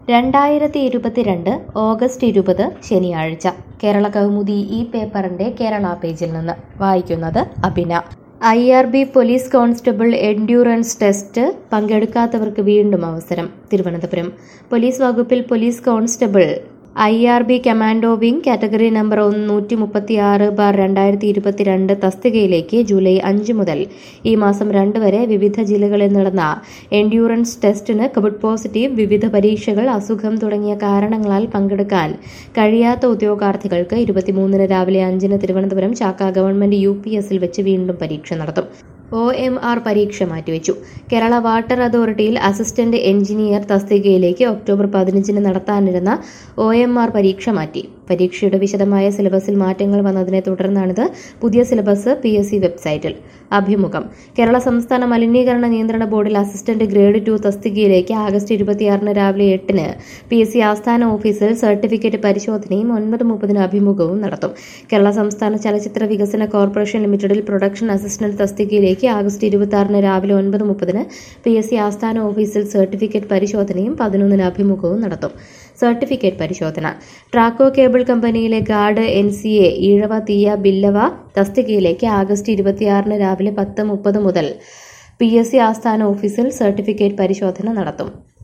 രണ്ടായിരത്തി ഇരുപത്തിരണ്ട് ഓഗസ്റ്റ് ഇരുപത് ശനിയാഴ്ച കേരള കൗമുദി ഈ പേപ്പറിന്റെ കേരള പേജിൽ നിന്ന് വായിക്കുന്നത് Abhina I R B police constable endurance test പങ്കെടുക്കാത്തവർക്ക് വീണ്ടും അവസരം തിരുവനന്തപുരം പോലീസ് വകുപ്പിൽ police constable I R B commando wing category number നൂറ്റി മുപ്പത്തി ആറ് ബാർ രണ്ടായിരത്തി ഇരുപത്തിരണ്ട് തസ്തികയിലേക്ക് ജൂലൈ അഞ്ച് മുതൽ ഈ മാസം രണ്ട് വരെ വിവിധ ജില്ലകളിൽ നടന്ന എൻഡ്യൂറൻസ് ടെസ്റ്റിന് കോവിഡ് പോസിറ്റീവ് വിവിധ പരീക്ഷകൾ അസുഖം തുടങ്ങിയ കാരണങ്ങളാൽ പങ്കെടുക്കാൻ കഴിയാത്ത ഉദ്യോഗാർത്ഥികൾക്ക് ഇരുപത്തിമൂന്നിന് രാവിലെ അഞ്ചിന് Thiruvananthapuram Chakka government U P എസിൽ വെച്ച് വീണ്ടും പരീക്ഷ നടത്തും ഒ എം ആർ പരീക്ഷ മാറ്റിവെച്ചു കേരള വാട്ടർ അതോറിറ്റിയിൽ അസിസ്റ്റന്റ് എഞ്ചിനീയർ തസ്തികയിലേക്ക് ഒക്ടോബർ പതിനഞ്ചിന് നടത്താനിരുന്ന ഒ എം ആർ പരീക്ഷ മാറ്റി പരീക്ഷയുടെ വിശദമായ സിലബസിൽ മാറ്റങ്ങൾ വന്നതിനെ തുടർന്നാണിത് പുതിയ സിലബസ് പി എസ് സി വെബ്സൈറ്റിൽ അഭിമുഖം കേരള സംസ്ഥാന മലിനീകരണ നിയന്ത്രണ ബോർഡിൽ അസിസ്റ്റന്റ് ഗ്രേഡ് ടു തസ്തികയിലേക്ക് ആഗസ്റ്റ് ഇരുപത്തിയാറിന് രാവിലെ എട്ടിന് പി എസ് സി ആസ്ഥാന ഓഫീസിൽ സർട്ടിഫിക്കറ്റ് പരിശോധനയും ഒൻപത് മുപ്പതിന് അഭിമുഖവും നടത്തും കേരള സംസ്ഥാന ചലച്ചിത്ര വികസന കോർപ്പറേഷൻ ലിമിറ്റഡിൽ പ്രൊഡക്ഷൻ അസിസ്റ്റന്റ് തസ്തികയിലേക്ക് ആഗസ്റ്റ് ഇരുപത്തി ആറിന് രാവിലെ ഒൻപത് മുപ്പതിന് പി എസ് സി ആസ്ഥാന ഓഫീസിൽ സർട്ടിഫിക്കറ്റ് പരിശോധനയും പതിനൊന്നിന് അഭിമുഖവും നടത്തും സർട്ടിഫിക്കറ്റ് പരിശോധന ട്രാക്കോ കേബിൾ കമ്പനിയിലെ guard N C A Ezhava Thiyya Billava തസ്തികയിലേക്ക് ആഗസ്റ്റ് ഇരുപത്തിയാറിന് രാവിലെ പത്ത് മുപ്പത് മുതൽ പി എസ് സി ആസ്ഥാന ഓഫീസിൽ സർട്ടിഫിക്കറ്റ് പരിശോധന നടത്തും